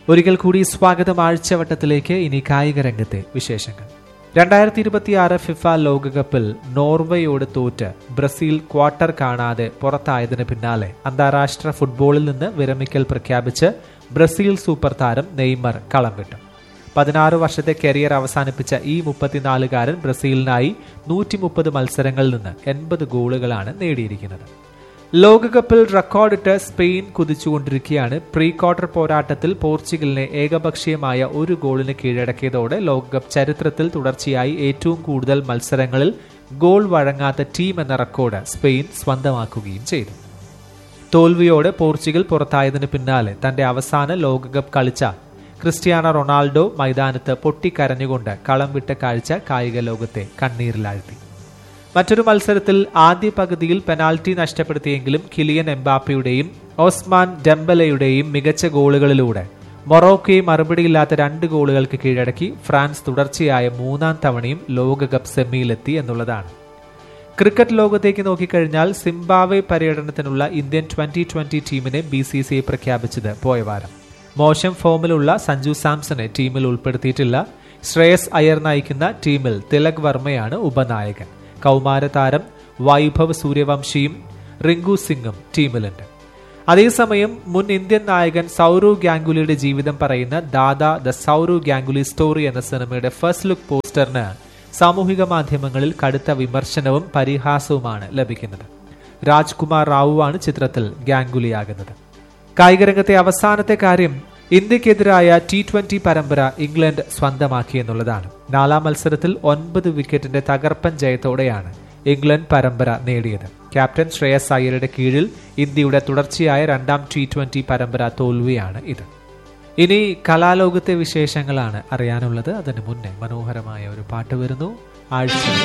ഒരിക്കൽ കൂടി സ്വാഗതം ആഴ്ചവട്ടത്തിലേക്ക് ഇനി കായിക രംഗത്തെ വിശേഷങ്ങൾ രണ്ടായിരത്തി ഇരുപത്തിയാറ് ഫിഫ ലോകകപ്പിൽ നോർവേയോട് തോറ്റ് ബ്രസീൽ ക്വാർട്ടർ കാണാതെ പുറത്തായതിന് പിന്നാലെ അന്താരാഷ്ട്ര ഫുട്ബോളിൽ നിന്ന് വിരമിക്കൽ പ്രഖ്യാപിച്ച് ബ്രസീൽ സൂപ്പർ താരം നെയ്മർ കളം വിട്ടു പതിനാറ് വർഷത്തെ കരിയർ അവസാനിപ്പിച്ച ഈ മുപ്പത്തിനാലുകാരൻ ബ്രസീലിനായി നൂറ്റി മുപ്പത് മത്സരങ്ങളിൽ നിന്ന് എൺപത് ഗോളുകളാണ് നേടിയിരിക്കുന്നത് ലോകകപ്പിൽ റെക്കോർഡിട്ട് സ്പെയിൻ കുതിച്ചുകൊണ്ടിരിക്കുകയാണ് പ്രീ ക്വാർട്ടർ പോരാട്ടത്തിൽ പോർച്ചുഗലിനെ ഏകപക്ഷീയമായ ഒരു ഗോളിന് കീഴടക്കിയതോടെ ലോകകപ്പ് ചരിത്രത്തിൽ തുടർച്ചയായി ഏറ്റവും കൂടുതൽ മത്സരങ്ങളിൽ ഗോൾ വഴങ്ങാത്ത ടീം എന്ന റെക്കോർഡ് സ്പെയിൻ സ്വന്തമാക്കുകയും ചെയ്തു തോൽവിയോടെ പോർച്ചുഗൽ പുറത്തായതിന് പിന്നാലെ തന്റെ അവസാന ലോകകപ്പ് കളിച്ച ക്രിസ്ത്യാനോ റൊണാൾഡോ മൈതാനത്ത് പൊട്ടിക്കരഞ്ഞുകൊണ്ട് കളം വിട്ട കാഴ്ച കായിക ലോകത്തെ കണ്ണീരിലാഴ്ത്തി മറ്റൊരു മത്സരത്തിൽ ആദ്യ പകുതിയിൽ പെനാൽറ്റി നഷ്ടപ്പെടുത്തിയെങ്കിലും കിലിയൻ എംബാപ്പയുടെയും ഓസ്മാൻ ഡെംബലയുടെയും മികച്ച ഗോളുകളിലൂടെ മൊറോക്കയെ മറുപടിയില്ലാത്ത രണ്ട് ഗോളുകൾക്ക് കീഴടക്കി ഫ്രാൻസ് തുടർച്ചയായ മൂന്നാം തവണയും ലോകകപ്പ് സെമിയിലെത്തി എന്നുള്ളതാണ് ക്രിക്കറ്റ് ലോകത്തേക്ക് നോക്കിക്കഴിഞ്ഞാൽ സിംബാവെ പര്യടനത്തിനുള്ള ഇന്ത്യൻ ട്വന്റി ട്വന്റി ടീമിനെ ബി സി സി ഐ പ്രഖ്യാപിച്ചത് പോയ വാരം മോശം ഫോമിലുള്ള സഞ്ജു സാംസണെ ടീമിൽ ഉൾപ്പെടുത്തിയിട്ടില്ല ശ്രേയസ് അയ്യർ നയിക്കുന്ന ടീമിൽ തിലക് വർമ്മയാണ് ഉപനായകൻ കൗമാര താരം വൈഭവ് സൂര്യവംശിയും റിങ്കു സിംഗും ടീമിലുണ്ട് അതേസമയം മുൻ ഇന്ത്യൻ നായകൻ സൗരവ് ഗാംഗുലിയുടെ ജീവിതം പറയുന്ന ദാദാ ദ സൗരവ് ഗാംഗുലി സ്റ്റോറി എന്ന സിനിമയുടെ ഫസ്റ്റ് ലുക്ക് പോസ്റ്ററിന് സാമൂഹിക മാധ്യമങ്ങളിൽ കടുത്ത വിമർശനവും പരിഹാസവുമാണ് ലഭിക്കുന്നത് രാജ്കുമാർ റാവുവാണ് ചിത്രത്തിൽ ഗാംഗുലിയാകുന്നത് കായികരംഗത്തെ അവസാനത്തെ കാര്യം ഇന്ത്യക്കെതിരായ ടി ട്വന്റി പരമ്പര ഇംഗ്ലണ്ട് സ്വന്തമാക്കി എന്നുള്ളതാണ് നാലാം മത്സരത്തിൽ ഒൻപത് വിക്കറ്റിന്റെ തകർപ്പൻ ജയത്തോടെയാണ് ഇംഗ്ലണ്ട് പരമ്പര നേടിയത് ക്യാപ്റ്റൻ ശ്രേയസ് അയ്യരുടെ കീഴിൽ ഇന്ത്യയുടെ തുടർച്ചയായ രണ്ടാം ടി ട്വന്റി പരമ്പര തോൽവിയാണ് ഇത് ഇനി കലാലോകത്തെ വിശേഷങ്ങളാണ് അറിയാനുള്ളത് അതിന് മുന്നേ മനോഹരമായ ഒരു പാട്ട് വരുന്നു ആഴ്ച